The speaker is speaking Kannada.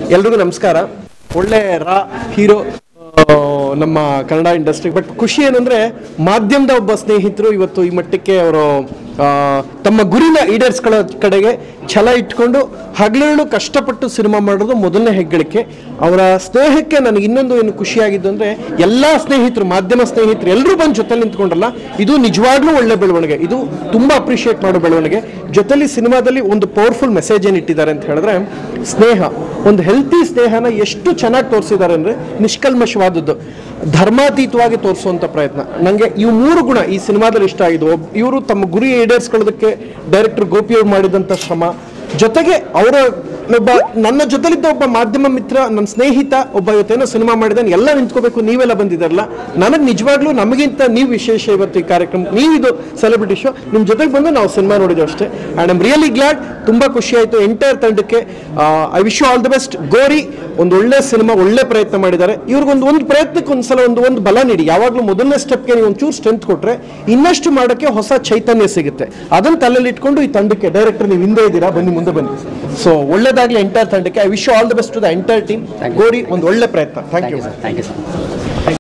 ಎಲ್ರಿಗೂ ನಮಸ್ಕಾರ ಒಳ್ಳೆ ರಾ ಹೀರೋ ನಮ್ಮ ಕನ್ನಡ ಇಂಡಸ್ಟ್ರಿ ಬಟ್ ಖುಷಿ ಏನಂದ್ರೆ ಮಾಧ್ಯಮದ ಒಬ್ಬ ಸ್ನೇಹಿತರು ಇವತ್ತು ಈ ಮಟ್ಟಕ್ಕೆ ಅವರು ತಮ್ಮ ಗುರಿನ ಈಡೇರಿಸ್ಕೊಳ್ಳೋ ಕಡೆಗೆ ಛಲ ಇಟ್ಕೊಂಡು ಹಗಲಿರುಳು ಕಷ್ಟಪಟ್ಟು ಸಿನಿಮಾ ಮಾಡೋದು ಮೊದಲನೇ ಹೆಗ್ಗಳಿಕೆ ಅವರ ಸ್ನೇಹಕ್ಕೆ ನನಗೆ ಇನ್ನೊಂದು ಏನು ಖುಷಿಯಾಗಿದ್ದು ಅಂದರೆ ಎಲ್ಲ ಸ್ನೇಹಿತರು ಮಾಧ್ಯಮ ಸ್ನೇಹಿತರು ಎಲ್ಲರೂ ಬಂದು ಜೊತೆ ನಿಂತ್ಕೊಂಡ್ರಲ್ಲ ಇದು ನಿಜವಾಗ್ಲೂ ಒಳ್ಳೆ ಬೆಳವಣಿಗೆ ಇದು ತುಂಬ ಅಪ್ರಿಷಿಯೇಟ್ ಮಾಡೋ ಬೆಳವಣಿಗೆ ಜೊತೆಲಿ ಸಿನಿಮಾದಲ್ಲಿ ಒಂದು ಪವರ್ಫುಲ್ ಮೆಸೇಜ್ ಏನು ಇಟ್ಟಿದ್ದಾರೆ ಅಂತ ಹೇಳಿದ್ರೆ ಸ್ನೇಹ ಒಂದು ಹೆಲ್ತಿ ಸ್ನೇಹನ ಎಷ್ಟು ಚೆನ್ನಾಗಿ ತೋರಿಸಿದ್ದಾರೆ ಅಂದರೆ ನಿಷ್ಕಲ್ಮಶವಾದದ್ದು ಧರ್ಮಾತೀತವಾಗಿ ತೋರಿಸುವಂಥ ಪ್ರಯತ್ನ ನನಗೆ ಇವು ಮೂರು ಗುಣ ಈ ಸಿನಿಮಾದಲ್ಲಿ ಇಷ್ಟ ಆಗಿದ್ದು ಒಬ್ ಇವರು ತಮ್ಮ ಗುರಿ ಈಡೇರಿಸ್ಕೊಳ್ಳೋದಕ್ಕೆ ಡೈರೆಕ್ಟರ್ ಗೋಪಿಯವ್ರು ಮಾಡಿದಂಥ ಶ್ರಮ ಜೊತೆಗೆ ಅವರ ಒಬ್ಬ ನನ್ನ ಜೊತೆಲಿದ್ದ ಒಬ್ಬ ಮಾಧ್ಯಮ ಮಿತ್ರ ನನ್ನ ಸ್ನೇಹಿತ ಒಬ್ಬ ಇವತ್ತೇನೋ ಸಿನಿಮಾ ಮಾಡಿದಾನೆ ಎಲ್ಲ ನಿಂತ್ಕೋಬೇಕು ನೀವೆಲ್ಲ ಬಂದಿದ್ದಾರಲ್ಲ ನನಗೆ ನಿಜವಾಗ್ಲೂ ನಮಗಿಂತ ನೀವು ವಿಶೇಷ ಇವತ್ತು ಈ ಕಾರ್ಯಕ್ರಮ ನೀವಿದು ಸೆಲೆಬ್ರಿಟಿ ಶೋ ನಿಮ್ಮ ಜೊತೆಗೆ ಬಂದು ನಾವು ಸಿನಿಮಾ ನೋಡಿದ್ವಿ ಅಷ್ಟೇ ಆ್ಯಂಡ್ ಐಮ್ ರಿಯಲಿ ಗ್ಲಾಡ್ ತುಂಬ ಖುಷಿ ಆಯಿತು ಎಂಟೈರ್ ತಂಡಕ್ಕೆ I wish you all the best ಗೋರಿ ಒಂದು ಒಳ್ಳೆ ಸಿನಿಮಾ ಒಳ್ಳೆ ಪ್ರಯತ್ನ ಮಾಡಿದ್ದಾರೆ ಇವ್ರಿಗೊಂದು ಒಂದು ಪ್ರಯತ್ನಕ್ಕೆ ಒಂದ್ಸಲ ಒಂದು ಒಂದು ಬಲ ನೀಡಿ ಯಾವಾಗಲೂ ಮೊದಲನೇ ಸ್ಟೆಪ್ಗೆ ನೀವು ಒಂಚೂರು ಸ್ಟ್ರೆಂತ್ ಕೊಟ್ಟರೆ ಇನ್ನಷ್ಟು ಮಾಡೋಕ್ಕೆ ಹೊಸ ಚೈತನ್ಯ ಸಿಗುತ್ತೆ ಅದನ್ನು ತಲೆಯಲ್ಲಿ ಇಟ್ಕೊಂಡು ಈ ತಂಡಕ್ಕೆ ಡೈರೆಕ್ಟರ್ ನೀವು ಹಿಂದೆ ಇದ್ದೀರಾ ಬನ್ನಿ ಮುಂದೆ ಬನ್ನಿ ಸೊ ಒಳ್ಳೇದಾಗಲಿ ಎಂಟೈರ್ ತಂಡಕ್ಕೆ I wish all the best to the entire team ಗೋರಿ ಒಂದು ಒಳ್ಳೆ ಪ್ರಯತ್ನ thank you thank you sir